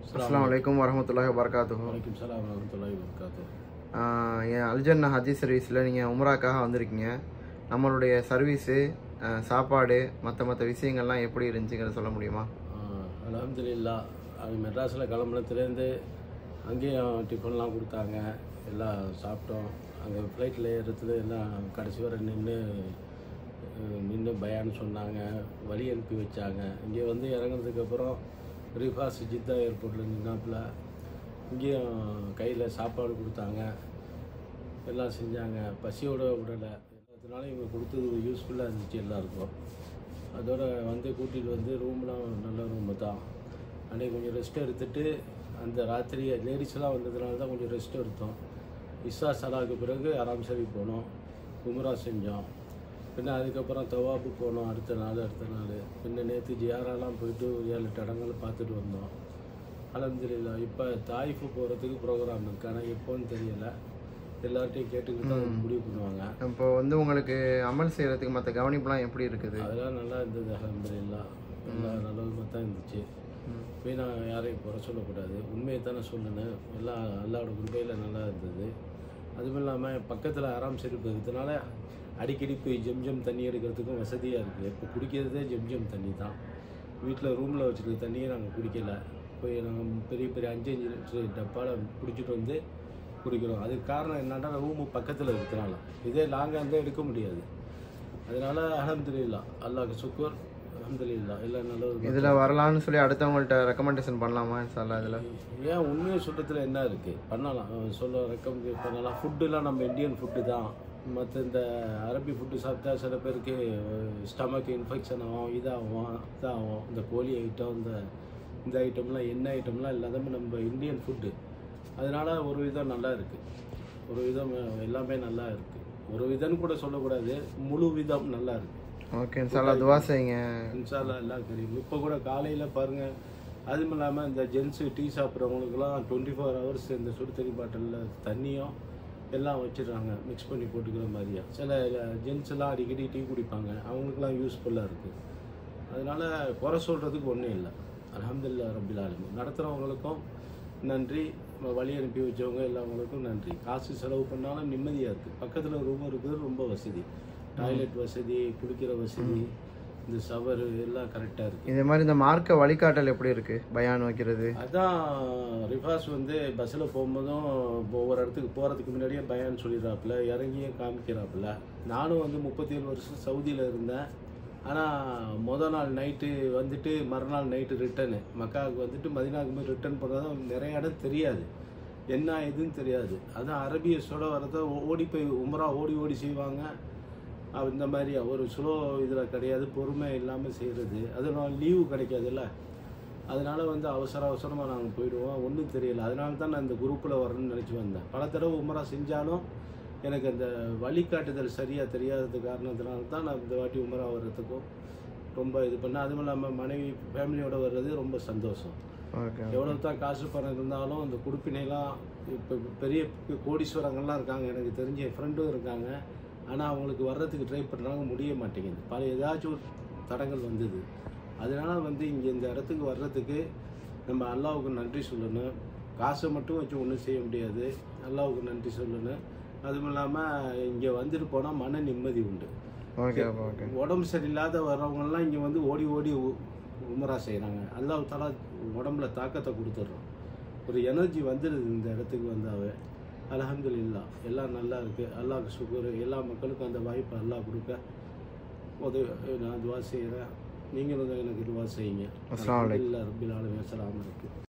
அஸ்ஸலாமு அலைக்கும் வரமத்துல்லாஹி வபரகாத்துஹு வலைக்கும் சலாம் வரமத்துல்லாஹி வபரகாத்து ஆஹ் என் அல்ஜன்னா ஹஜ்ஜி சர்வீஸில் நீங்கள் உம்ராக்காக வந்திருக்கீங்க நம்மளுடைய சர்வீஸு சாப்பாடு மற்ற மற்ற விஷயங்கள்லாம் எப்படி இருந்துச்சுங்கிறத சொல்ல முடியுமா அலமதுல்லா அவங்க மெட்ராஸில் கிளம்புனதுலேருந்து அங்கேயும் டிஃபன்லாம் கொடுத்தாங்க எல்லாம் சாப்பிட்டோம் அங்கே ஃப்ளைட்டில் ஏறுறது எல்லாம் கடைசி வரை நின்று நின்று பயான்னு சொன்னாங்க வழி அனுப்பி வச்சாங்க இங்கே வந்து இறங்குனதுக்கப்புறம் ரிஃபாஸ் ஜித்தா ஏர்போர்ட்டில் நின்னாப்புல இங்கேயும் கையில் சாப்பாடு கொடுத்தாங்க எல்லாம் செஞ்சாங்க பசியோட விடலை எல்லாத்தினால இவங்க கொடுத்தது யூஸ்ஃபுல்லாக இருந்துச்சு எல்லாருக்கும் அதோட வந்து கூட்டிகிட்டு வந்து ரூம்லாம் நல்ல ரூமு தான் அன்றைக்கி கொஞ்சம் ரெஸ்ட் எடுத்துட்டு அந்த ராத்திரி லேடிஸ்லாம் வந்ததுனால தான் கொஞ்சம் ரெஸ்ட் எடுத்தோம் இஸ்ஸா சலாக்கு பிறகு ஆராம் சரி போனோம் உம்ரா செஞ்சோம் பின்ன அதுக்கப்புறம் தவாப்பு போனோம் அடுத்த நாள் அடுத்த நாள் பின்ன நேற்று ஜியாராலாம் போயிட்டு ஒரு ஏழு எட்டு இடங்கள் பார்த்துட்டு வந்தோம் அலமதுல்லா இப்போ தாய்ஃபு போகிறதுக்கு ப்ரோக்ராம் இருக்கு ஆனால் எப்போன்னு தெரியல எல்லார்ட்டையும் கேட்டுக்கிட்டு தான் முடிவு பண்ணுவாங்க இப்போ வந்து உங்களுக்கு அமல் செய்கிறதுக்கு மற்ற கவனிப்புலாம் எப்படி இருக்குது அதெல்லாம் நல்லா இருந்தது அலமதுல்லா எல்லாம் நல்லதுமாக தான் இருந்துச்சு போய் நான் யாரையும் குறை சொல்லக்கூடாது உண்மையை தானே சொல்லணும் எல்லாம் அல்லாவோட குருபையில் நல்லா இருந்தது அதுவும் இல்லாமல் பக்கத்தில் ஆறாம் செருப்பு இருக்கிறதுனால அடிக்கடி போய் ஜெம்ஜம் தண்ணி எடுக்கிறதுக்கும் வசதியாக இருக்குது இப்போ குடிக்கிறதே ஜெம்ஜம் தண்ணி தான் வீட்டில் ரூமில் வச்சுருக்க தண்ணியை நாங்கள் குடிக்கல போய் நாங்கள் பெரிய பெரிய அஞ்சு அஞ்சு லிட்டரு டப்பாவில் பிடிச்சிட்டு வந்து குடிக்கிறோம் அதுக்கு காரணம் என்னன்னா ரூமு பக்கத்தில் இருக்கிறனால இதே லாங்காக இருந்தால் எடுக்க முடியாது அதனால அலமதுல்லா அல்லாஹ்க்கு சுக்குர் அலமதுல்லா எல்லாம் நல்லது இதில் வரலான்னு சொல்லி அடுத்தவங்கள்ட்ட ரெக்கமெண்டேஷன் பண்ணலாமா சார் இதில் ஏன் உண்மையை சொல்கிறதுல என்ன இருக்குது பண்ணலாம் அஹ் சொல்ல ரெக்கமெண்ட் பண்ணலாம் ஃபுட்டுலாம் நம்ம இந்தியன் ஃபுட்டு தான் மற்ற இந்த அரபி ஃபுட்டு சாப்பிட்டா சில பேருக்கு ஸ்டமக் இன்ஃபெக்ஷன் ஆகும் இதாகும் இதாகும் இந்த கோழி ஐட்டம் இந்த இந்த ஐட்டம்லாம் எண்ணெய் ஐட்டம்லாம் எல்லாமே நம்ம இந்தியன் ஃபுட்டு அதனால ஒரு விதம் நல்லா இருக்குது ஒரு விதம் எல்லாமே நல்லா இருக்குது ஒரு விதம்னு கூட சொல்லக்கூடாது முழு விதம் நல்லா இருக்குது ஓகே சார் துவா செய்யுங்க இன்ஷால்லா எல்லாம் தெரியும் இப்போ கூட காலையில் பாருங்கள் அதுவும் இல்லாமல் இந்த ஜென்ஸு டீ சாப்பிட்றவங்களுக்குலாம் டுவெண்ட்டி ஃபோர் ஹவர்ஸ் இந்த சுடு தண்ணி பாட்டிலில் தண்ணியும் எல்லாம் வச்சிடுறாங்க மிக்ஸ் பண்ணி போட்டுக்கிற மாதிரியா சில ஜென்ஸ் எல்லாம் அடிக்கடி டீ குடிப்பாங்க அவங்களுக்குலாம் யூஸ்ஃபுல்லாக இருக்குது அதனால குறை சொல்கிறதுக்கு ஒன்றும் இல்லை அலமதுல்லா ரபில் ஆலமீன் நடத்துகிறவங்களுக்கும் நன்றி நம்ம வழி அனுப்பி வச்சவங்க எல்லாவங்களுக்கும் நன்றி காசு செலவு பண்ணாலும் நிம்மதியாக இருக்குது பக்கத்தில் ரூம் இருக்குது ரொம்ப வசதி டாய்லெட் வசதி குடிக்கிற வசதி இந்த சவர் எல்லாம் கரெக்டாக இருக்குது இதே மாதிரி இந்த மார்க்க வழிகாட்டல் எப்படி இருக்குது பயான் வைக்கிறது அதான் ரிஃபாஸ் வந்து பஸ்ஸில் போகும்போதும் இப்போ ஒவ்வொரு இடத்துக்கு போகிறதுக்கு முன்னாடியே பயான் சொல்லிடுறாப்புல இறங்கியும் காமிக்கிறாப்புல நானும் வந்து முப்பத்தேழு வருஷம் சவுதியில் இருந்தேன் ஆனால் மொதல் நாள் நைட்டு வந்துட்டு மறுநாள் நைட்டு ரிட்டனு மக்காவுக்கு வந்துட்டு மதினாவுக்கு போய் ரிட்டர்ன் பண்ணுறதும் நிறைய இடம் தெரியாது என்ன எதுன்னு தெரியாது அதான் அரபிய சுட வரத ஓடி போய் உமரா ஓடி ஓடி செய்வாங்க அவ- இந்த மாதிரி ஒரு ஸ்லோ இதில் கிடையாது பொறுமை இல்லாமல் செய்கிறது அதனால லீவு கிடைக்காதுல்ல அதனால வந்து அவசர அவசரமாக நாங்கள் போயிடுவோம் ஒன்றும் தெரியல அதனால தான் நான் இந்த குரூப்பில் வரணும்னு நினச்சி வந்தேன் பல தடவை உமரா செஞ்சாலும் எனக்கு அந்த வழிகாட்டுதல் சரியாக தெரியாதது காரணத்தினால தான் நான் இந்த வாட்டி உமரா வர்றதுக்கும் ரொம்ப இது பண்ணேன் அதுவும் இல்லாமல் மனைவி ஃபேமிலியோட வர்றது ரொம்ப சந்தோஷம் ஓகே எவ்வளோ தான் காசு பணம் இருந்தாலும் இந்த குடுப்பினைலாம் இப்போ பெரிய கோடீஸ்வரங்கள்லாம் இருக்காங்க எனக்கு தெரிஞ்ச என் ஃப்ரெண்டும் இருக்காங்க ஆனால் அவங்களுக்கு வர்றதுக்கு ட்ரை பண்ணுறாங்க முடிய மாட்டேங்குது பல ஏதாச்சும் ஒரு தடங்கள் வந்தது அதனால வந்து இங்கே இந்த இடத்துக்கு வர்றதுக்கு நம்ம அல்லாவுக்கு நன்றி சொல்லணும் காசை மட்டும் வச்சு ஒன்றும் செய்ய முடியாது அல்லாவுக்கு நன்றி சொல்லணும் அதுவும் இல்லாமல் இங்கே வந்துட்டு போனால் மன நிம்மதி உண்டு ஓகே ஓகே உடம்பு சரியில்லாத வர்றவங்கெல்லாம் இங்கே வந்து ஓடி ஓடி உ- உமரா செய்கிறாங்க அல்லாஹ் தலா உடம்புல தாக்கத்தை கொடுத்துட்றோம் ஒரு எனர்ஜி வந்துடுது இந்த இடத்துக்கு வந்தாவே அல்ஹம்துலில்லா எல்லாம் நல்லா இருக்குது அல்லாஹ்க்கு சுகர் எல்லா மக்களுக்கும் அந்த வாய்ப்பை அல்லாஹ் கொடுக்க உதவி நான் துவா செய்கிறேன் நீங்களும் எனக்கு துவா செய்யுங்க அஸ்ஸலாமு அலைக்கும். அல்ஹம்துலில்லாஹ் ரப்பில் ஆலமீன் அஸ்ஸலாமு அலைக்கும்